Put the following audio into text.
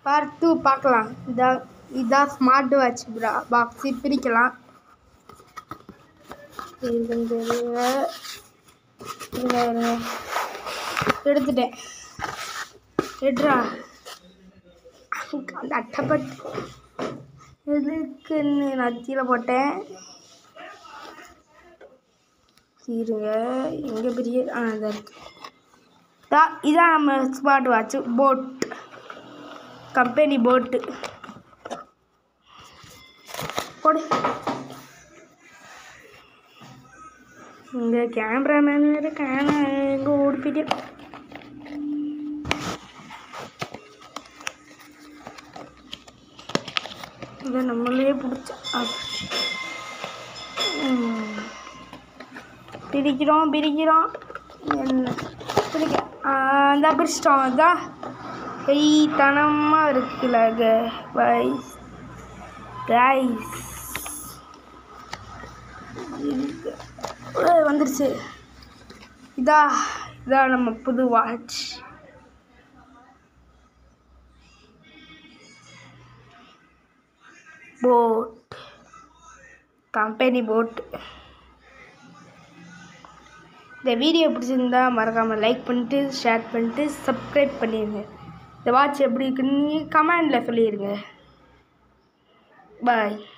Part two பார்க்கலாம் இதான் இதான் ஸ்மார்ட் வாட்ச் ப்ரா பாக்ஸு பிரிக்கலாம் இருங்க, இருங்க, இருங்க, இருங்க. எடுத்துட்டேன் எடுறா அந்த அட்டைப்பட்டு எதுக்குன்னு நான் கீழே போட்டேன் இருங்க எங்கே பெரிய ஆ இதாக இருக்கு தா இதான் நம்ம ஸ்மார்ட் வாட்ச் போட் கம்பெனி போட்டு போடு இங்கே கேமராமேன் வேறு கேமரா எங்கே ஓடி போயிட்டே இதை நம்மளே பிடிச்ச பிரிக்கிறோம் பிரிக்கிறோம் என்ன பிரிக்க அந்த பிரிச்சிட்டோம் அதான் கைத்தனமாக இருக்குல்ல கைஸ் கைஸ் வந்துருச்சு இதா இதா நம்ம புது வாட்ச் போட் கம்பெனி போட் இந்த வீடியோ பிடிச்சிருந்தா மறக்காமல் லைக் பண்ணிட்டு ஷேர் பண்ணிட்டு சப்ஸ்கிரைப் பண்ணிடுங்க இந்த வாட்ச் எப்படி இருக்குன்னு கமெண்டில் சொல்லிடுங்க பாய்